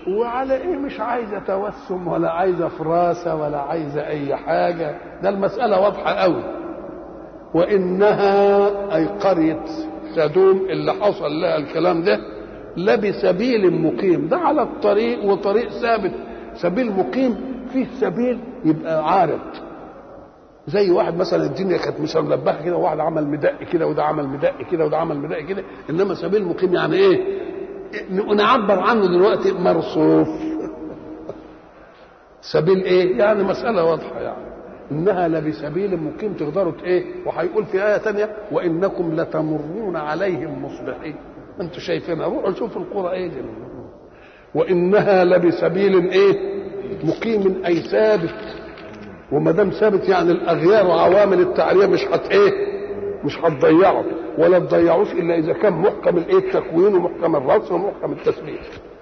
وعلى ايه مش عايزه توسم ولا عايزه فراسه ولا عايزه اي حاجه ده المساله واضحه قوي وانها اي قريه سدوم اللي حصل لها الكلام ده لبسبيل مقيم ده على الطريق وطريق ثابت سبيل مقيم فيه سبيل يبقى عارض زي واحد مثلا الدنيا كانت مش ملبخه كده وواحد عمل مدق كده وده عمل مدق كده وده عمل مدق كده انما سبيل مقيم يعني ايه نعبر عنه دلوقتي مرصوف سبيل ايه يعني مساله واضحه يعني انها لبسبيل مقيم تقدروا ايه وهيقول في ايه تانية وانكم لتمرون عليهم مصبحين انتوا شايفينها روحوا شوفوا القرى ايه دي وانها لبسبيل ايه مقيم اي ثابت وما دام ثابت يعني الاغيار وعوامل التعريه مش هت ايه مش هتضيعه ولا تضيعوش الا اذا كان محكم الايه التكوين ومحكم الرأس ومحكم التثبيت